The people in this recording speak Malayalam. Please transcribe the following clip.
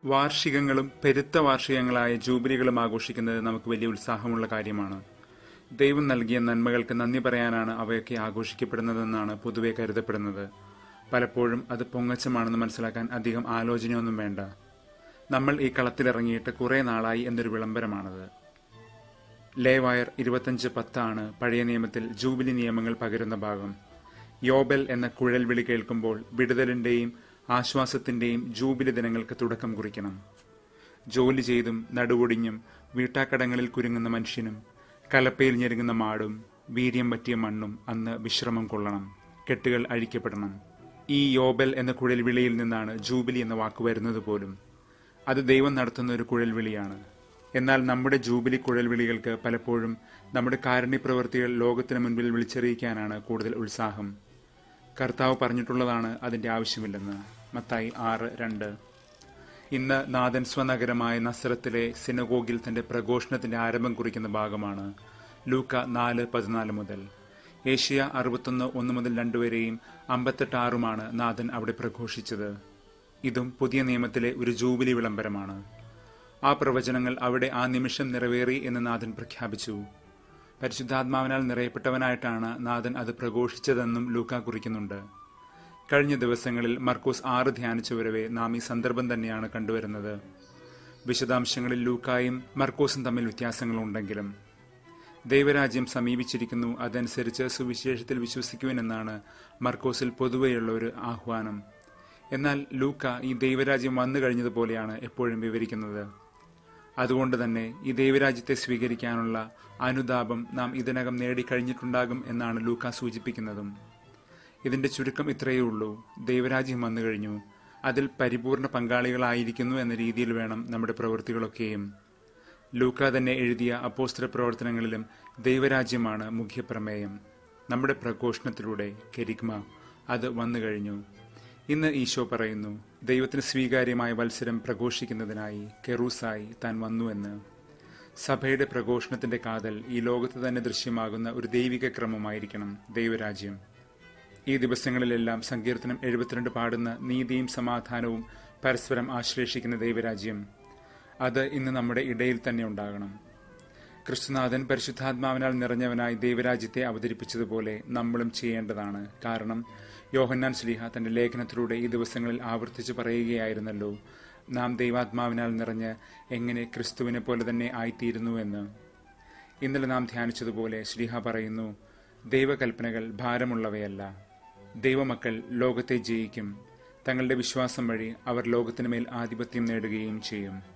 വാർഷികങ്ങളും പെരുത്ത വാർഷികങ്ങളായ ജൂബിലികളും ആഘോഷിക്കുന്നത് നമുക്ക് വലിയ ഉത്സാഹമുള്ള കാര്യമാണ് ദൈവം നൽകിയ നന്മകൾക്ക് നന്ദി പറയാനാണ് അവയൊക്കെ ആഘോഷിക്കപ്പെടുന്നതെന്നാണ് പൊതുവെ കരുതപ്പെടുന്നത് പലപ്പോഴും അത് പൊങ്ങച്ചമാണെന്ന് മനസ്സിലാക്കാൻ അധികം ആലോചനയൊന്നും വേണ്ട നമ്മൾ ഈ കളത്തിലിറങ്ങിയിട്ട് കുറേ നാളായി എന്നൊരു വിളംബരമാണത് ലേവായർ ഇരുപത്തഞ്ച് പത്താണ് പഴയ നിയമത്തിൽ ജൂബിലി നിയമങ്ങൾ പകരുന്ന ഭാഗം യോബൽ എന്ന കുഴൽ വിളി കേൾക്കുമ്പോൾ വിടുതലിന്റെയും ആശ്വാസത്തിന്റെയും ജൂബിലി ദിനങ്ങൾക്ക് തുടക്കം കുറിക്കണം ജോലി ചെയ്തും നടുവൊടിഞ്ഞും വീട്ടാക്കടങ്ങളിൽ കുരുങ്ങുന്ന മനുഷ്യനും കലപ്പയിൽ ഞെരുങ്ങുന്ന മാടും വീര്യം പറ്റിയ മണ്ണും അന്ന് വിശ്രമം കൊള്ളണം കെട്ടുകൾ അഴിക്കപ്പെടണം ഈ യോബൽ എന്ന കുഴൽവിളിയിൽ നിന്നാണ് ജൂബിലി എന്ന വാക്ക് വരുന്നത് പോലും അത് ദൈവം നടത്തുന്ന ഒരു കുഴൽവിളിയാണ് എന്നാൽ നമ്മുടെ ജൂബിലി കുഴൽവിളികൾക്ക് പലപ്പോഴും നമ്മുടെ കാരുണ്യ പ്രവൃത്തികൾ ലോകത്തിന് മുൻപിൽ വിളിച്ചറിയിക്കാനാണ് കൂടുതൽ ഉത്സാഹം കർത്താവ് പറഞ്ഞിട്ടുള്ളതാണ് അതിന്റെ ആവശ്യമില്ലെന്ന് മത്തായി ആറ് രണ്ട് ഇന്ന് നാഥൻ സ്വനഗരമായ നസ്രത്തിലെ സിനഗോഗിൽ തന്റെ പ്രഘോഷണത്തിന്റെ ആരംഭം കുറിക്കുന്ന ഭാഗമാണ് ലൂക്ക നാല് പതിനാല് മുതൽ ഏഷ്യ അറുപത്തൊന്ന് ഒന്ന് മുതൽ രണ്ട് വരെയും അമ്പത്തെട്ട് ആറുമാണ് നാഥൻ അവിടെ പ്രഘോഷിച്ചത് ഇതും പുതിയ നിയമത്തിലെ ഒരു ജൂബിലി വിളംബരമാണ് ആ പ്രവചനങ്ങൾ അവിടെ ആ നിമിഷം നിറവേറി എന്ന് നാഥൻ പ്രഖ്യാപിച്ചു പരിശുദ്ധാത്മാവിനാൽ നിറയപ്പെട്ടവനായിട്ടാണ് നാഥൻ അത് പ്രഘോഷിച്ചതെന്നും ലൂക്ക കുറിക്കുന്നുണ്ട് കഴിഞ്ഞ ദിവസങ്ങളിൽ മർക്കോസ് ആറ് ധ്യാനിച്ചു വരവെ നാം ഈ സന്ദർഭം തന്നെയാണ് കണ്ടുവരുന്നത് വിശദാംശങ്ങളിൽ ലൂക്കായും മർക്കോസും തമ്മിൽ വ്യത്യാസങ്ങളുണ്ടെങ്കിലും ദൈവരാജ്യം സമീപിച്ചിരിക്കുന്നു അതനുസരിച്ച് സുവിശേഷത്തിൽ വിശ്വസിക്കുവാനെന്നാണ് മർക്കോസിൽ പൊതുവെയുള്ള ഒരു ആഹ്വാനം എന്നാൽ ലൂക്ക ഈ ദൈവരാജ്യം വന്നു കഴിഞ്ഞതുപോലെയാണ് എപ്പോഴും വിവരിക്കുന്നത് അതുകൊണ്ട് തന്നെ ഈ ദൈവരാജ്യത്തെ സ്വീകരിക്കാനുള്ള അനുതാപം നാം ഇതിനകം നേടിക്കഴിഞ്ഞിട്ടുണ്ടാകും എന്നാണ് ലൂക്ക സൂചിപ്പിക്കുന്നതും ഇതിന്റെ ചുരുക്കം ഇത്രയേ ഉള്ളൂ ദൈവരാജ്യം വന്നു കഴിഞ്ഞു അതിൽ പരിപൂർണ പങ്കാളികളായിരിക്കുന്നു എന്ന രീതിയിൽ വേണം നമ്മുടെ പ്രവൃത്തികളൊക്കെയും ലൂക്ക തന്നെ എഴുതിയ അപ്പോസ്തല പ്രവർത്തനങ്ങളിലും ദൈവരാജ്യമാണ് മുഖ്യപ്രമേയം നമ്മുടെ പ്രഘോഷണത്തിലൂടെ കെരിഗ്മ അത് വന്നു കഴിഞ്ഞു ഇന്ന് ഈശോ പറയുന്നു ദൈവത്തിന് സ്വീകാര്യമായ മത്സരം പ്രഘോഷിക്കുന്നതിനായി കെറൂസായി താൻ വന്നുവെന്ന് സഭയുടെ പ്രഘോഷണത്തിന്റെ കാതൽ ഈ ലോകത്ത് തന്നെ ദൃശ്യമാകുന്ന ഒരു ദൈവിക ക്രമമായിരിക്കണം ദൈവരാജ്യം ഈ ദിവസങ്ങളിലെല്ലാം സങ്കീർത്തനം എഴുപത്തിരണ്ട് പാടുന്ന നീതിയും സമാധാനവും പരസ്പരം ആശ്ലേഷിക്കുന്ന ദൈവരാജ്യം അത് ഇന്ന് നമ്മുടെ ഇടയിൽ തന്നെ ഉണ്ടാകണം ക്രിസ്തുനാഥൻ പരിശുദ്ധാത്മാവിനാൽ നിറഞ്ഞവനായി ദൈവരാജ്യത്തെ അവതരിപ്പിച്ചതുപോലെ നമ്മളും ചെയ്യേണ്ടതാണ് കാരണം യോഹന്നാൻ സ്ലീഹ തന്റെ ലേഖനത്തിലൂടെ ഈ ദിവസങ്ങളിൽ ആവർത്തിച്ച് പറയുകയായിരുന്നല്ലോ നാം ദൈവാത്മാവിനാൽ നിറഞ്ഞ് എങ്ങനെ ക്രിസ്തുവിനെ പോലെ തന്നെ ആയിത്തീരുന്നു എന്ന് ഇന്നലെ നാം ധ്യാനിച്ചതുപോലെ ശ്രീഹ പറയുന്നു ദൈവകൽപ്പനകൾ ഭാരമുള്ളവയല്ല ദൈവമക്കൾ ലോകത്തെ ജയിക്കും തങ്ങളുടെ വിശ്വാസം വഴി അവർ ലോകത്തിനുമേൽ ആധിപത്യം നേടുകയും ചെയ്യും